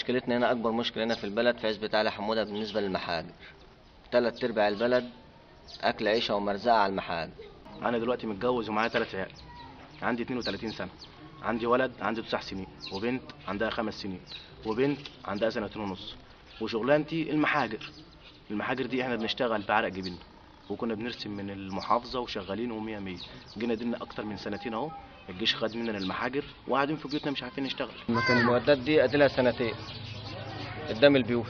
مشكلتنا هنا اكبر مشكله هنا في البلد في عزبة علي حموده بالنسبه للمحاجر تلات ارباع البلد اكل عيشه ومرزقه على المحاجر انا دلوقتي متجوز ومعايا ثلاث عيال عندي 32 سنه عندي ولد عنده تسع سنين وبنت عندها خمس سنين وبنت عندها سنتين ونص وشغلانتي المحاجر المحاجر دي احنا بنشتغل بعرق جبيننا وكنا بنرسم من المحافظه وشغالين ومية مية جينا دينا اكتر من سنتين اهو الجيش خد مننا المحاجر وقاعدين في بيوتنا مش عارفين نشتغل كان المعدات دي اديلها سنتين قدام البيوت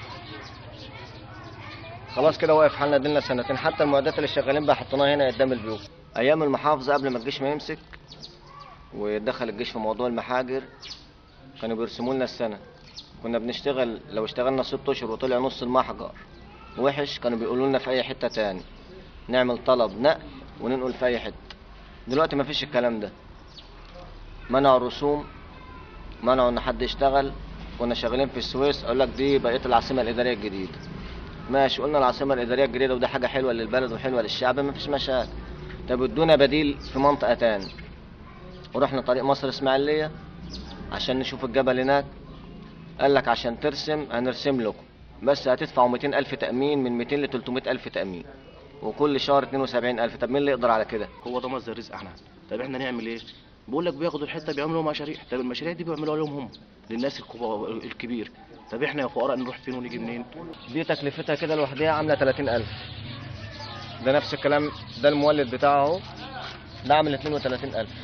خلاص كده واقف حالنا اديلنا سنتين حتى المعدات اللي شغالين بقى حطيناها هنا قدام البيوت ايام المحافظه قبل ما الجيش ما يمسك ودخل الجيش في موضوع المحاجر كانوا بيرسموا لنا السنه كنا بنشتغل لو اشتغلنا ست اشهر وطلع نص المحجر وحش كانوا بيقولوا لنا في اي حته تاني نعمل طلب نقل وننقل في اي حته دلوقتي مفيش الكلام ده منعوا الرسوم منعوا ان حد يشتغل كنا شغالين في السويس اقول لك دي بقيه العاصمه الاداريه الجديده ماشي قلنا العاصمه الاداريه الجديده وده حاجه حلوه للبلد وحلوه للشعب مفيش مشاكل طب ادونا بديل في منطقه تاني ورحنا طريق مصر اسماعيليه عشان نشوف الجبل هناك قال لك عشان ترسم هنرسم لكم بس هتدفعوا 200 ألف تأمين من 200 ل 300 ألف تأمين وكل شهر 72 ألف طب مين اللي يقدر على كده؟ هو ده مصدر رزق احنا طب احنا نعمل ايه بيقول لك بياخدوا الحته بيعملوا مشاريع طب المشاريع دي بيعملوها لهم هم للناس الكبار الكبير طب احنا يا فقراء نروح فين ونيجي منين دي تكلفتها كده لوحدها عاملة 30 ألف ده نفس الكلام ده المولد بتاعه اهو ده عامل 32 ألف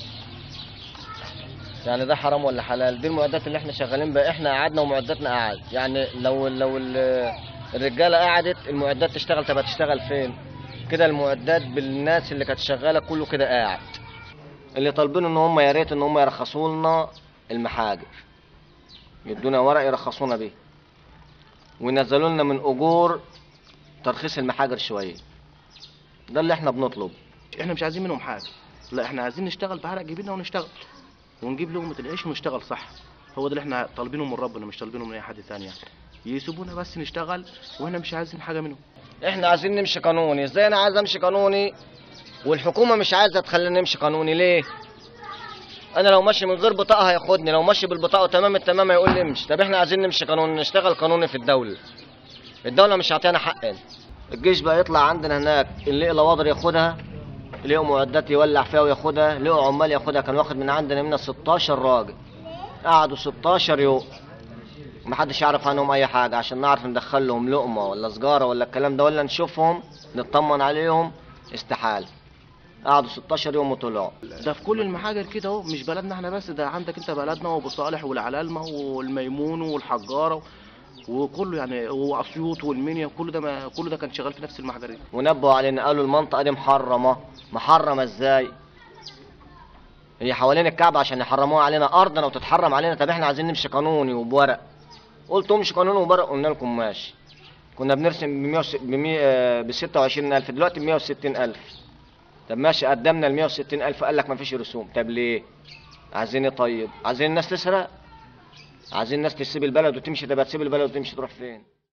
يعني ده حرام ولا حلال دي المعدات اللي احنا شغالين بها احنا قعدنا ومعداتنا قعد يعني لو لو ال- الرجاله قعدت المعدات تشتغل طب هتشتغل فين كده المعدات بالناس اللي كانت شغاله كله كده قاعد اللي طالبين ان هم يا ريت ان هم يرخصوا لنا المحاجر يدونا ورق يرخصونا بيه وينزلوا لنا من اجور ترخيص المحاجر شويه ده اللي احنا بنطلب احنا مش عايزين منهم حاجه لا احنا عايزين نشتغل بعرق جبيننا ونشتغل ونجيب لقمه العيش ونشتغل صح هو ده اللي احنا طالبينه من ربنا مش طالبينه من اي حد تاني يعني يسيبونا بس نشتغل واحنا مش عايزين حاجه منهم احنا عايزين نمشي قانوني ازاي انا عايز امشي قانوني والحكومه مش عايزه تخليني نمشي قانوني ليه انا لو ماشي من غير بطاقه هياخدني لو ماشي بالبطاقه تمام التمام هيقول لي امشي طب احنا عايزين نمشي قانوني نشتغل قانوني في الدوله الدوله مش هتعطينا حقنا الجيش بقى يطلع عندنا هناك اللي لقى لواضر ياخدها اللي لقى معدات يولع فيها وياخدها لقى عمال ياخدها كان واخد من عندنا منا 16 راجل قعدوا 16 يوم محدش يعرف عنهم اي حاجه عشان نعرف ندخل لهم لقمه ولا سجاره ولا الكلام ده ولا نشوفهم نطمن عليهم استحاله قعدوا 16 يوم وطلعوا ده في كل المحاجر كده اهو مش بلدنا احنا بس ده عندك انت بلدنا وابو صالح والعلالمه والميمون والحجاره وكله يعني واسيوط والمنيا كل ده ما كل ده كان شغال في نفس المحجر دي ونبهوا علينا قالوا المنطقه دي محرمه محرمه ازاي هي حوالين الكعبه عشان يحرموها علينا ارضنا وتتحرم علينا طب احنا عايزين نمشي قانوني وبورق قلت امشي قانوني وبورق قلنا لكم ماشي كنا بنرسم ب 26000 دلوقتي ب 160000 طب ماشي قدمنا ال 160000 قال لك ما فيش رسوم طب ليه عايزين ايه طيب عايزين الناس تسرق عايزين الناس تسيب البلد وتمشي طب هتسيب البلد وتمشي تروح فين